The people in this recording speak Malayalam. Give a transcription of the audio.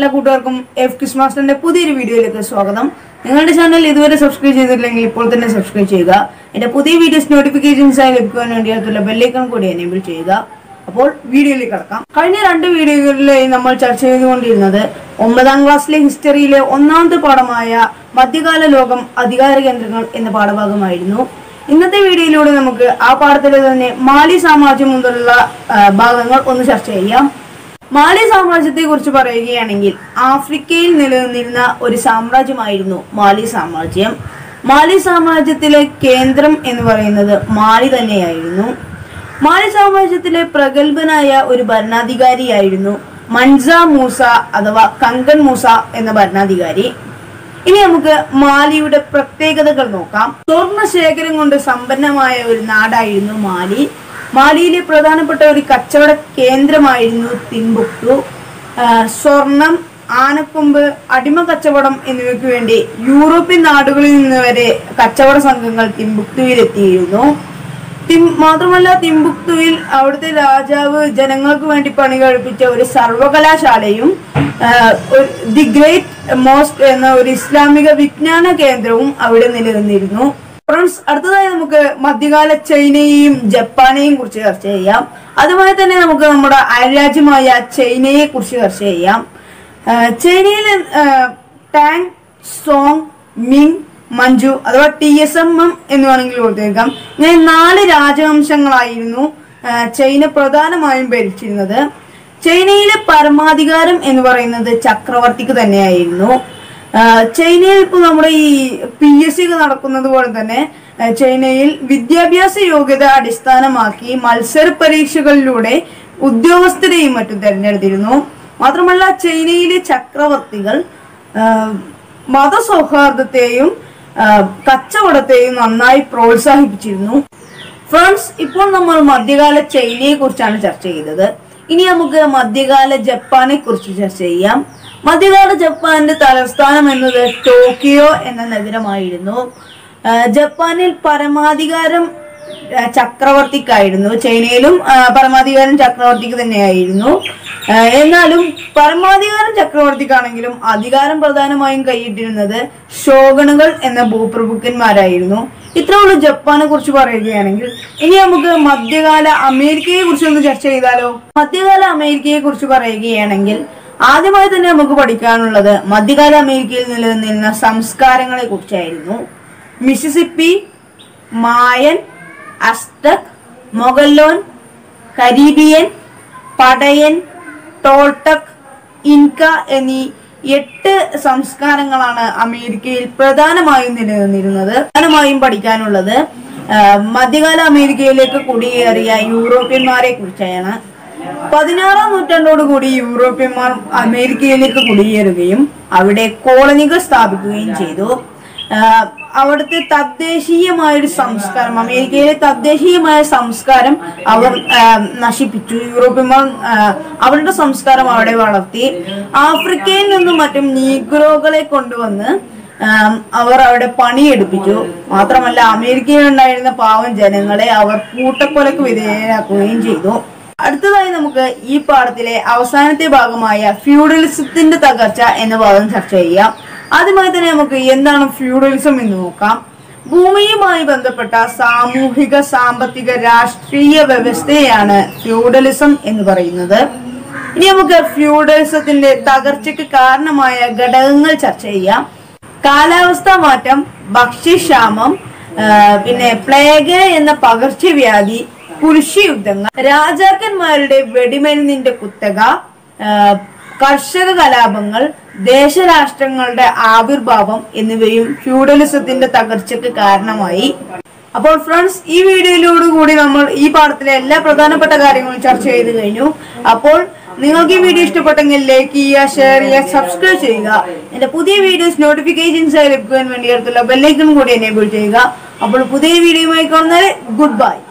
എല്ലാ കൂട്ടുകാർക്കും എഫ് കിസ് മാസ്റ്ററിന്റെ പുതിയൊരു വീഡിയോയിലേക്ക് സ്വാഗതം നിങ്ങളുടെ ചാനൽ ഇതുവരെ സബ്സ്ക്രൈബ് ചെയ്തിട്ടില്ലെങ്കിൽ ഇപ്പോൾ തന്നെ സബ്സ്ക്രൈബ് ചെയ്യുക എന്റെ പുതിയ വീഡിയോസ് നോട്ടിഫിക്കേഷൻസ് ആയി ലഭിക്കുവാൻ വേണ്ടി അടുത്തുള്ള ബെല്ലൈക്കൺ കൂടി എനേബിൾ ചെയ്യുക അപ്പോൾ വീഡിയോയിലേക്ക് കടക്കാം കഴിഞ്ഞ രണ്ട് വീഡിയോകളിലായി നമ്മൾ ചർച്ച ചെയ്തുകൊണ്ടിരുന്നത് ഒമ്പതാം ക്ലാസ്സിലെ ഹിസ്റ്ററിയിലെ ഒന്നാമത്തെ പാഠമായ മധ്യകാല ലോകം അധികാര കേന്ദ്രങ്ങൾ എന്ന പാഠഭാഗമായിരുന്നു ഇന്നത്തെ വീഡിയോയിലൂടെ നമുക്ക് ആ പാഠത്തിലെ തന്നെ മാലി സാമ്രാജ്യം മുതലുള്ള ആ, ഭാഗങ്ങൾ ഒന്ന് ചർച്ച ചെയ്യാം മാലി സാമ്രാജ്യത്തെ കുറിച്ച് പറയുകയാണെങ്കിൽ ആഫ്രിക്കയിൽ നിലനിന്നിരുന്ന ഒരു സാമ്രാജ്യമായിരുന്നു മാലി സാമ്രാജ്യം മാലി സാമ്രാജ്യത്തിലെ കേന്ദ്രം എന്ന് പറയുന്നത് മാലി തന്നെയായിരുന്നു മാലി സാമ്രാജ്യത്തിലെ പ്രഗത്ഭനായ ഒരു ഭരണാധികാരിയായിരുന്നു മൻസ മൂസ അഥവാ കങ്കൻ മൂസ എന്ന ഭരണാധികാരി ഇനി നമുക്ക് മാലിയുടെ പ്രത്യേകതകൾ നോക്കാം സ്വർണ്ണ ശേഖരം കൊണ്ട് സമ്പന്നമായ ഒരു നാടായിരുന്നു മാലി മാലിയിലെ പ്രധാനപ്പെട്ട ഒരു കച്ചവട കേന്ദ്രമായിരുന്നു തിമ്പുക്തു ആ, സ്വർണം ആനക്കൊമ്പ് അടിമ കച്ചവടം എന്നിവയ്ക്ക് വേണ്ടി യൂറോപ്യൻ നാടുകളിൽ നിന്ന് വരെ കച്ചവട സംഘങ്ങൾ തിമ്പുക്തുവിലെത്തിയിരുന്നു തിം മാത്രമല്ല തിമ്പുക്തുവിൽ അവിടുത്തെ രാജാവ് ജനങ്ങൾക്ക് വേണ്ടി പണി കഴിപ്പിച്ച ഒരു സർവകലാശാലയും ആ, ഒരു- ദി ഗ്രേറ്റ് മോസ്ക് എന്ന ഒരു ഇസ്ലാമിക വിജ്ഞാന കേന്ദ്രവും അവിടെ നിലനിന്നിരുന്നു ഫ്രണ്ട്സ് അടുത്തതായി നമുക്ക് മധ്യകാല ചൈനയെയും ജപ്പാനെയും കുറിച്ച് ചർച്ച ചെയ്യാം അതുപോലെ തന്നെ നമുക്ക് നമ്മുടെ അയൽരാജ്യമായ ചൈനയെ കുറിച്ച് ചർച്ച ചെയ്യാം ആ, ചൈനയിൽ ആ, ടാങ് സോങ് മിങ് മഞ്ജു അഥവാ ടി എസ് എം എം എന്ന് വേണമെങ്കിൽ കൊടുത്തേക്കാം ഇങ്ങനെ നാല് രാജവംശങ്ങളായിരുന്നു ആ, ചൈന പ്രധാനമായും ഭരിച്ചിരുന്നത് ചൈനയിലെ പരമാധികാരം എന്ന് പറയുന്നത് ചക്രവർത്തിക്ക് തന്നെയായിരുന്നു ആ, ചൈനയിൽ ഇപ്പോൾ നമ്മുടെ ഈ പി എസ് സി ഒക്കെ നടക്കുന്നത് പോലെ തന്നെ ആ, ചൈനയിൽ വിദ്യാഭ്യാസ യോഗ്യത അടിസ്ഥാനമാക്കി മത്സര പരീക്ഷകളിലൂടെ ഉദ്യോഗസ്ഥരെയും മറ്റും തെരഞ്ഞെടുത്തിരുന്നു മാത്രമല്ല ചൈനയിലെ ചക്രവർത്തികൾ ആ, മതസൗഹാർദ്ദത്തെയും ആ, കച്ചവടത്തെയും നന്നായി പ്രോത്സാഹിപ്പിച്ചിരുന്നു ഫ്രണ്ട്സ് ഇപ്പോൾ നമ്മൾ മധ്യകാല ചൈനയെ കുറിച്ചാണ് ചർച്ച ചെയ്തത് ഇനി നമുക്ക് മധ്യകാല ജപ്പാനെ കുറിച്ച് ചർച്ച ചെയ്യാം മധ്യകാല ജപ്പാന്റെ തലസ്ഥാനം എന്നത് ടോക്കിയോ എന്ന നഗരമായിരുന്നു ആ, ജപ്പാനിൽ പരമാധികാരം ആ, ചക്രവർത്തിക്കായിരുന്നു ചൈനയിലും ആ, പരമാധികാരം ചക്രവർത്തിക്ക് തന്നെയായിരുന്നു ആ, എന്നാലും പരമാധികാരം ചക്രവർത്തിക്കാണെങ്കിലും അധികാരം പ്രധാനമായും കൈയിട്ടിരുന്നത് ഷോഗണുകൾ എന്ന ഭൂപ്രഭുക്കന്മാരായിരുന്നു ഇത്രയുള്ളൂ ജപ്പാനെ കുറിച്ച് പറയുകയാണെങ്കിൽ ഇനി നമുക്ക് മധ്യകാല അമേരിക്കയെ കുറിച്ച് ഒന്ന് ചർച്ച ചെയ്താലോ മധ്യകാല അമേരിക്കയെ കുറിച്ച് പറയുകയാണെങ്കിൽ ആദ്യമായി തന്നെ നമുക്ക് പഠിക്കാനുള്ളത് മധ്യകാല അമേരിക്കയിൽ നിലനിന്നിരുന്ന സംസ്കാരങ്ങളെ കുറിച്ചായിരുന്നു മിസിസിപ്പി മായൻ അസ്തക് മൊഗല്ലോൻ കരീബിയൻ പടയൻ ടോൾട്ടക് ഇൻക എന്നീ എട്ട് സംസ്കാരങ്ങളാണ് അമേരിക്കയിൽ പ്രധാനമായും നിലനിന്നിരുന്നത് പ്രധാനമായും പഠിക്കാനുള്ളത് ആ, മധ്യകാല അമേരിക്കയിലേക്ക് കുടിയേറിയ യൂറോപ്യന്മാരെ കുറിച്ചാണ് പതിനാറാം നൂറ്റാണ്ടോടുകൂടി യൂറോപ്യന്മാർ അമേരിക്കയിലേക്ക് കുടിയേറുകയും അവിടെ കോളനികൾ സ്ഥാപിക്കുകയും ചെയ്തു ആഹ് അവിടുത്തെ തദ്ദേശീയമായ ഒരു സംസ്കാരം അമേരിക്കയിലെ തദ്ദേശീയമായ സംസ്കാരം അവർ ആഹ് നശിപ്പിച്ചു യൂറോപ്യന്മാർ ആഹ് അവരുടെ സംസ്കാരം അവിടെ വളർത്തി ആഫ്രിക്കയിൽ നിന്നും മറ്റും നീഗ്രോകളെ കൊണ്ടുവന്ന് ആം, അവർ അവിടെ പണിയെടുപ്പിച്ചു മാത്രമല്ല അമേരിക്കയിൽ ഉണ്ടായിരുന്ന പാവം ജനങ്ങളെ അവർ കൂട്ടക്കൊലക്ക് വിധേയരാക്കുകയും ചെയ്തു അടുത്തതായി നമുക്ക് ഈ പാഠത്തിലെ അവസാനത്തെ ഭാഗമായ ഫ്യൂഡലിസത്തിന്റെ തകർച്ച എന്ന ഭാഗം ചർച്ച ചെയ്യാം ആദ്യമായി തന്നെ നമുക്ക് എന്താണ് ഫ്യൂഡലിസം എന്ന് നോക്കാം ഭൂമിയുമായി ബന്ധപ്പെട്ട സാമൂഹിക സാമ്പത്തിക രാഷ്ട്രീയ വ്യവസ്ഥയാണ് ഫ്യൂഡലിസം എന്ന് പറയുന്നത് ഇനി നമുക്ക് ഫ്യൂഡലിസത്തിന്റെ തകർച്ചയ്ക്ക് കാരണമായ ഘടകങ്ങൾ ചർച്ച ചെയ്യാം കാലാവസ്ഥാ മാറ്റം ഭക്ഷ്യക്ഷാമം ആ, പിന്നെ പ്ലേഗ് എന്ന പകർച്ചവ്യാധി കുരിശുയുദ്ധങ്ങൾ രാജാക്കന്മാരുടെ വെടിമരുന്നിന്റെ കുത്തക ആ, കർഷക കലാപങ്ങൾ ദേശരാഷ്ട്രങ്ങളുടെ ആവിർഭാവം എന്നിവയും ഫ്യൂഡലിസത്തിന്റെ തകർച്ചയ്ക്ക് കാരണമായി അപ്പോൾ ഫ്രണ്ട്സ് ഈ വീഡിയോയിലൂടെ കൂടി നമ്മൾ ഈ പാഠത്തിലെ എല്ലാ പ്രധാനപ്പെട്ട കാര്യങ്ങളും ചർച്ച ചെയ്ത് കഴിഞ്ഞു അപ്പോൾ നിങ്ങൾക്ക് ഈ വീഡിയോ ഇഷ്ടപ്പെട്ടെങ്കിൽ ലൈക്ക് ചെയ്യുക ഷെയർ ചെയ്യുക സബ്സ്ക്രൈബ് ചെയ്യുക എന്റെ പുതിയ വീഡിയോസ് നോട്ടിഫിക്കേഷൻസ് ആയി ലഭിക്കുവാൻ വേണ്ടി അടുത്തുള്ള ബെല്ലൈക്കൺ കൂടി എനേബിൾ ചെയ്യുക അപ്പോൾ പുതിയ വീഡിയോയുമായി കാണുന്നവരെ ഗുഡ് ബൈ